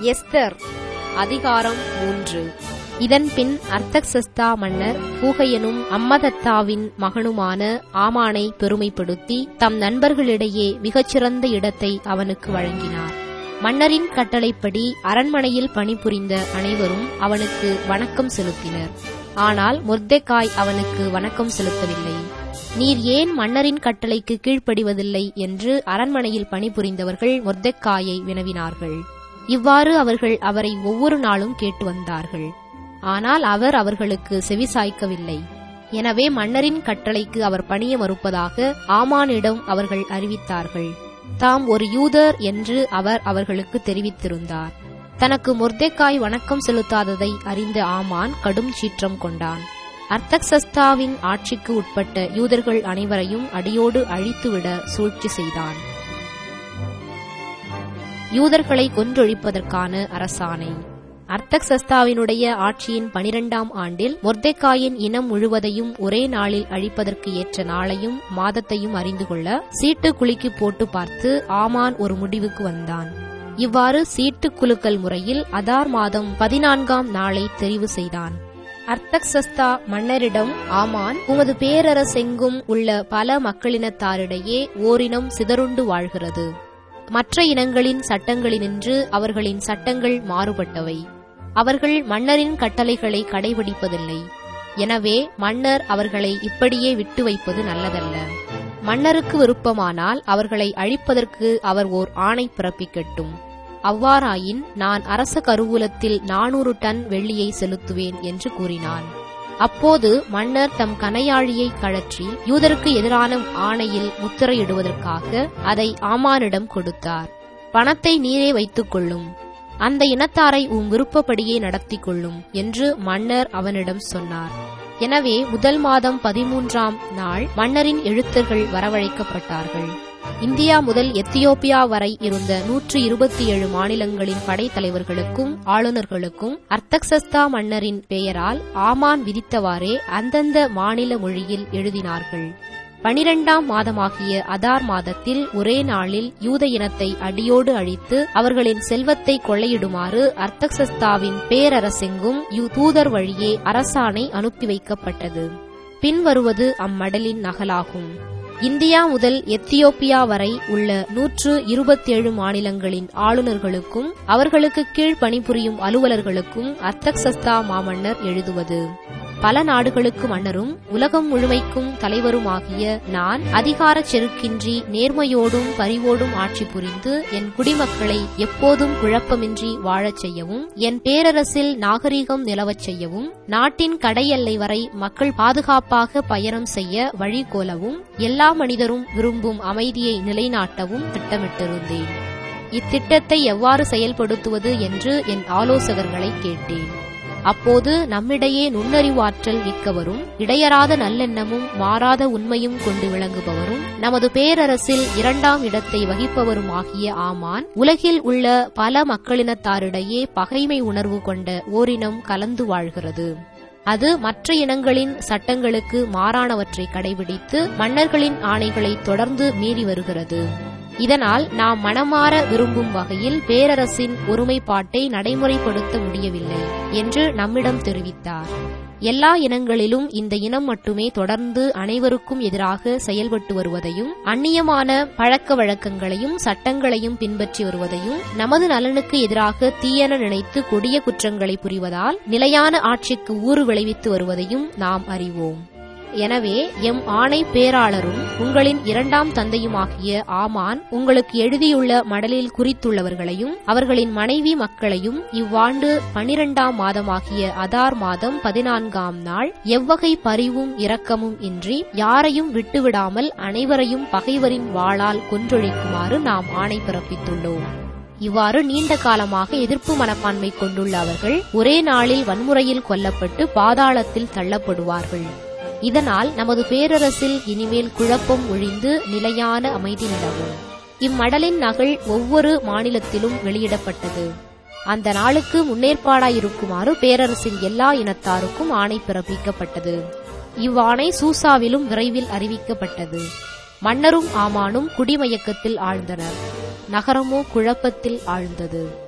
Esther அதிகாரம் மூன்று இதன்பின் அர்த்தக்சஸ்தா மன்னர் பூகையனும் அம்மதத்தாவின் மகனுமான ஆமானை பெருமைப்படுத்தி தம் நண்பர்களிடையே மிகச்சிறந்த இடத்தை அவனுக்கு வழங்கினார் மன்னரின் கட்டளைப்படி அரண்மனையில் பணிபுரிந்த அனைவரும் அவனுக்கு வணக்கம் செலுத்தினர் ஆனால் மொர்தெக்காய் அவனுக்கு வணக்கம் செலுத்தவில்லை நீர் ஏன் மன்னரின் கட்டளைக்கு கீழ்ப்படிவதில்லை என்று அரண்மனையில் பணிபுரிந்தவர்கள் மொர்தெக்காயை வினவினார்கள் இவ்வாறு அவர்கள் அவரை ஒவ்வொரு நாளும் கேட்டு வந்தார்கள் ஆனால் அவர் அவர்களுக்கு செவிசாய்க்கவில்லை எனவே மன்னரின் கட்டளைக்கு அவர் பணிய மறுப்பதாக ஆமானிடம் அவர்கள் அறிவித்தார்கள் தாம் ஒரு யூதர் என்று அவர் அவர்களுக்கு தெரிவித்திருந்தார் தனக்கு மொர்தெக்காய் வணக்கம் செலுத்தாததை அறிந்த ஆமான் கடும் சீற்றம் கொண்டான் அர்த்தக்சஸ்தாவின் ஆட்சிக்கு உட்பட்ட யூதர்கள் அனைவரையும் அடியோடு அழித்துவிட சூழ்ச்சி செய்தான் யூதர்களை கொன்றொழிப்பதற்கான அரசாணை அர்த்தக்சஸ்தாவினுடைய ஆட்சியின் பனிரெண்டாம் ஆண்டில் மொர்தெக்காயின் இனம் முழுவதையும் ஒரே நாளில் அழிப்பதற்கு ஏற்ற நாளையும் மாதத்தையும் அறிந்து கொள்ள சீட்டு குலுக்கி போட்டு பார்த்து ஆமான் ஒரு முடிவுக்கு வந்தான் இவ்வாறு சீட்டு குலுக்கல் முறையில் அதார் மாதம் பதினான்காம் நாளை தெரிவு செய்தான் அர்த்தக்சஸ்தா மன்னரிடம் ஆமான் உமது பேரரசெங்கும் உள்ள பல மக்களினத்தாரிடையே ஓரினம் சிதறுண்டு வாழ்கிறது மற்ற இனங்களின் சட்டங்களினின்று அவர்களின் சட்டங்கள் மாறுபட்டவை அவர்கள் மன்னரின் கட்டளைகளை கடைபிடிப்பதில்லை எனவே மன்னர் அவர்களை இப்படியே விட்டு வைப்பது நல்லதல்ல மன்னருக்கு விருப்பமானால் அவர்களை அழிப்பதற்கு அவர் ஓர் ஆணை பிறப்பிக்கட்டும் அவ்வாறாயின் நான் அரச கருவூலத்தில் நானூறு டன் வெள்ளியை செலுத்துவேன் என்று கூறினான் அப்போது மன்னர் தம் கனையாழியை கழற்றி யூதருக்கு எதிரான ஆணையில் முத்திரையிடுவதற்காக அதை ஆமானிடம் கொடுத்தார் பணத்தை நீரே வைத்துக் கொள்ளும் அந்த இனத்தாரை உம் விருப்பப்படியே நடத்தி கொள்ளும் என்று மன்னர் அவனிடம் சொன்னார் எனவே முதல் மாதம் பதிமூன்றாம் நாள் மன்னரின் எழுத்தர்கள் வரவழைக்கப்பட்டார்கள் இந்தியா முதல் எத்தியோப்பியா வரை இருந்த நூற்று இருபத்தி ஏழு மாநிலங்களின் படைத்தலைவர்களுக்கும் ஆளுநர்களுக்கும் அர்த்தக்சஸ்தா மன்னரின் பெயரால் ஆமான் விதித்தவாறே அந்தந்த மாநில மொழியில் எழுதினார்கள் பனிரெண்டாம் மாதமாகிய அதார் மாதத்தில் ஒரே நாளில் யூத இனத்தை அடியோடு அழித்து அவர்களின் செல்வத்தை கொள்ளையிடுமாறு அர்த்தக்சஸ்தாவின் பேரரசெங்கும் தூதர் வழியே அரசாணை அனுப்பி வைக்கப்பட்டது பின்வருவது அம்மடலின் நகலாகும் இந்தியா முதல் எத்தியோப்பியா வரை உள்ள நூற்று இருபத்தேழு மாநிலங்களின் ஆளுநர்களுக்கும் அவர்களுக்கு கீழ் பணிபுரியும் அலுவலர்களுக்கும் அர்த்தக்சஸ்தா மாமன்னர் எழுதுவது பல நாடுகளுக்கு மன்னரும் உலகம் முழுமைக்கும் தலைவருமாகிய நான் அதிகார செருக்கின்றி நேர்மையோடும் பரிவோடும் ஆட்சி புரிந்து என் குடிமக்களை எப்போதும் குழப்பமின்றி வாழச் செய்யவும் என் பேரரசில் நாகரிகம் நிலவச் செய்யவும் நாட்டின் கடையெல்லை வரை மக்கள் பாதுகாப்பாக பயணம் செய்ய வழிகோலவும் எல்லா மனிதரும் விரும்பும் அமைதியை நிலைநாட்டவும் திட்டமிட்டிருந்தேன் இத்திட்டத்தை எவ்வாறு செயல்படுத்துவது என்று என் ஆலோசகர்களை கேட்டேன் அப்போது நம்மிடையே நுண்ணறிவாற்றல் மிக்கவரும் இடையராத நல்லெண்ணமும் மாறாத உண்மையும் கொண்டு விளங்குபவரும் நமது பேரரசில் இரண்டாம் இடத்தை வகிப்பவருமாகிய ஆமான் உலகில் உள்ள பல மக்களினத்தாரிடையே பகைமை உணர்வு கொண்ட ஓரினம் கலந்து வாழ்கிறது அது மற்ற இனங்களின் சட்டங்களுக்கு மாறானவற்றை கடைபிடித்து மன்னர்களின் ஆணைகளை தொடர்ந்து மீறி வருகிறது இதனால் நாம் மனமாற விரும்பும் வகையில் பேரரசின் ஒருமைப்பாட்டை நடைமுறைப்படுத்த முடியவில்லை என்று நம்மிடம் தெரிவித்தார் எல்லா இனங்களிலும் இந்த இனம் மட்டுமே தொடர்ந்து அனைவருக்கும் எதிராக செயல்பட்டு வருவதையும் அந்நியமான பழக்க வழக்கங்களையும் சட்டங்களையும் பின்பற்றி வருவதையும் நமது நலனுக்கு எதிராக தீயென நினைத்து கொடிய குற்றங்களை புரிவதால் நிலையான ஆட்சிக்கு ஊறு விளைவித்து வருவதையும் நாம் அறிவோம் எனவே எம் ஆணை பேராளரும் உங்களின் இரண்டாம் தந்தையுமாகிய ஆமான் உங்களுக்கு எழுதியுள்ள மடலில் குறித்துள்ளவர்களையும் அவர்களின் மனைவி மக்களையும் இவ்வாண்டு பனிரெண்டாம் மாதமாகிய அதார் மாதம் பதினான்காம் நாள் எவ்வகை பரிவும் இரக்கமும் இன்றி யாரையும் விட்டுவிடாமல் அனைவரையும் பகைவரின் வாளால் கொன்றொழிக்குமாறு நாம் ஆணை பிறப்பித்துள்ளோம் இவ்வாறு நீண்ட காலமாக எதிர்ப்பு மனப்பான்மை கொண்டுள்ள அவர்கள் ஒரே நாளில் வன்முறையில் கொல்லப்பட்டு பாதாளத்தில் தள்ளப்படுவார்கள் இதனால் நமது பேரரசில் இனிமேல் குழப்பம் ஒழிந்து நிலையான அமைதி நிலவும் இம்மடலின் நகல் ஒவ்வொரு மாநிலத்திலும் வெளியிடப்பட்டது அந்த நாளுக்கு முன்னேற்பாடாயிருக்குமாறு பேரரசின் எல்லா இனத்தாருக்கும் ஆணை பிறப்பிக்கப்பட்டது இவ்வாணை சூசாவிலும் விரைவில் அறிவிக்கப்பட்டது மன்னரும் ஆமானும் குடிமயக்கத்தில் ஆழ்ந்தனர் நகரமோ குழப்பத்தில் ஆழ்ந்தது